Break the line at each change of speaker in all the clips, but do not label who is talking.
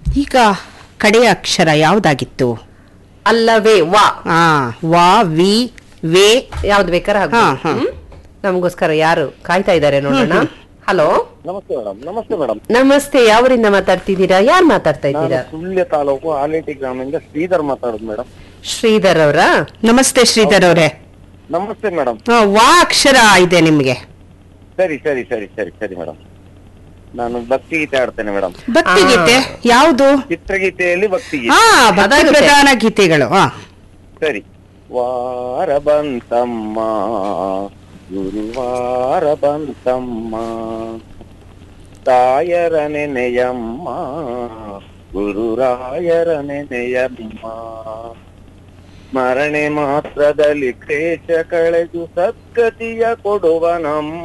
ಈಗ ಕಡೆಯ ಅಕ್ಷರ ಯಾವುದಾಗಿತ್ತು
ಅಲ್ಲವೇ ವಾ
ಆ ವಾ ವಿ ವೇ
ಯಾವ್ದು ಬೇಕಾದ್ರೆ
ಹಾ,
ಹಾಕ್ಬೋದು.
ಹಾ.
ಹ್ಮ್? ನಮಗೋಸ್ಕರ ಯಾರು ಕಾಯ್ತಾ ಇದ್ದಾರೆ ನೋಡೋಣ ಹಲೋ
ನಮಸ್ತೆ ಮೇಡಮ್ ನಮಸ್ತೆ ಮೇಡಮ್
ನಮಸ್ತೆ ಯಾವರಿಂದ ಮಾತಾಡ್ತಿದ್ದೀರಾ ಯಾರು ಮಾತಾಡ್ತಾ
ನಾನು
ಇದ್ದೀರಾ
ಸುಳ್ಯ ತಾಲೂಕು ಆಲೇಟಿ ಗ್ರಾಮದಿಂದ ಶ್ರೀಧರ್ ಮಾತಾಡೋದು ಮೇಡಮ್
ಶ್ರೀಧರ್ ಅವರ
ನಮಸ್ತೆ ಶ್ರೀಧರ್ ಅವರೇ
ನಮಸ್ತೆ ಮೇಡಮ್
ಆ, ವಾ ಅಕ್ಷರ ಇದೆ ನಿಮ್ಗೆ
ಸರಿ ಸರಿ ಸರಿ ಸರಿ ಸರಿ ಮೇಡಮ್ ನಾನು ಭಕ್ತಿಗೀತೆ ಆಡ್ತೇನೆ ಮೇಡಮ್
ಭಕ್ತಿಗೀತೆ ಯಾವುದು
ಚಿತ್ರಗೀತೆಯಲ್ಲಿ ಭಕ್ತಿಗೀತೆ
ಹಾ ಭಕ್ತಿ
ಅದಾಗುತ್ತೆ.
ಪ್ರಧಾನ ಗೀತೆಗಳು ಹಾ
ಸರಿ ವಾರ ಬಂತಮ್ಮ ಗುರುವಾರ ಬಂತಮ್ಮ ತಾಯರ ನೆನೆಯಮ್ಮ ಗುರುರಾಯರ ನೆನೆಯಮ್ಮ ಸ್ಮರಣೆ ಮಾತ್ರದಲ್ಲಿ ಕ್ಲೇಶ ಕಳೆದು ಸದ್ಗತಿಯ ಕೊಡುವ ನಮ್ಮ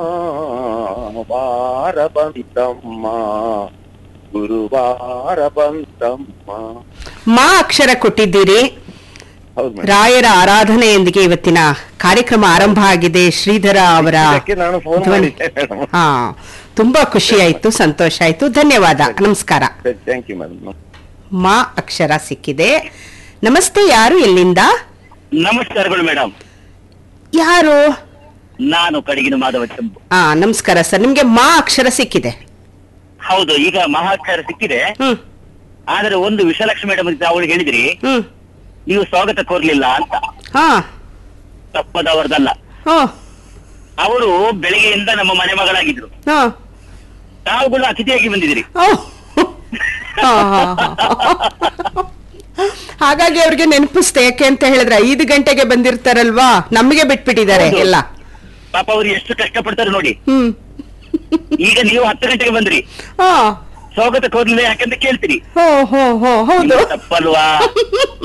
ವಾರ ಬಂತಮ್ಮ ಗುರುವಾರ ಬಂತಮ್ಮ
ಮಾ ಅಕ್ಷರ ಕೊಟ್ಟಿದ್ದೀರಿ
ಹೌದು ಮೇಡಮ್
ರಾಯರ ಆರಾಧನೆಯೊಂದಿಗೆ ಇವತ್ತಿನ ಕಾರ್ಯಕ್ರಮ ಆರಂಭ ಆಗಿದೆ ಶ್ರೀಧರ ಅವರ
ಇದಕ್ಕೆ ನಾನು ಫೋನ್
ಧ್ವನಿ.
ಮಾಡಿದ್ದೆ ಮೇಡಮ್
ಹಾ ತುಂಬಾ ಖುಷಿ ಆಯ್ತು ಸಂತೋಷ ಆಯ್ತು ಧನ್ಯವಾದ ನಮಸ್ಕಾರ
ಸರಿ ಥ್ಯಾಂಕ್ ಯು ಮೇಡಮ್
ಮಾ ಅಕ್ಷರ ಸಿಕ್ಕಿದೆ ನಮಸ್ತೆ ಯಾರು ಎಲ್ಲಿಂದ
ನಮಸ್ಕಾರಗಳು ಮೇಡಮ್
ಯಾರು
ನಾನು ಕಡಗಿನ ಮಾಧವ ಚೆಂಬು
ಆ ನಮಸ್ಕಾರ ಸರ್ ನಿಮ್ಗೆ ಮಾ ಅಕ್ಷರ ಸಿಕ್ಕಿದೆ
ಹೌದು ಈಗ ಮಹಾಕ್ಷರ ಸಿಕ್ಕಿದೆ
ಹ್ಮ್
ಆದ್ರೆ ಒಂದು ವಿಷಲಕ್ಷ್ಮಿ ಮೇಡಮ್ ಅವಳಿಗೆ ಹೇಳಿದ್ರಿ
ಹ್ಮ್
ನೀವು ಸ್ವಾಗತ ಕೋರ್ಲಿಲ್ಲ ಅಂತ
ಹಾ
ತಪ್ಪದವರದಲ್ಲ
ಹೋ
ಅವರು ಬೆಳಗ್ಗೆಯಿಂದ ನಮ್ಮ ಮನೆ ಮಗಳಾಗಿದ್ರು
ಹಾ
ತಾವುಗಳು ಅತಿಥಿಯಾಗಿ ಬಂದಿದ್ದೀರಿ
ಓ. ಹಾ, ಹಾ, ಹಾ. ಹಾಗಾಗಿ ಅವ್ರಿಗೆ ನೆನಪಿಸ್ತೆ ಯಾಕೆ ಅಂತ ಹೇಳಿದ್ರೆ ಐದು ಗಂಟೆಗೆ ಬಂದಿರ್ತಾರಲ್ವಾ ನಮಗೆ ಬಿಟ್ಬಿಟ್ಟಿದ್ದಾರೆ
ಹೌದು.
ಎಲ್ಲ
ಪಾಪ ಅವ್ರು ಎಷ್ಟು ಕಷ್ಟಪಡ್ತಾರೆ ನೋಡಿ
ಹ್ಮ್
ಈಗ ನೀವು ಹತ್ತು ಗಂಟೆಗೆ ಬಂದ್ರಿ
ಹಾ
ಸ್ವಾಗತ ಕೋರ್ಲಿಲ್ಲ ಯಾಕಂತ ಕೇಳ್ತೀರಿ
ಹೋ ಹೋ ಹೋ ಹೌದು
ನಿಮ್ದು ತಪ್ಪಲ್ವಾ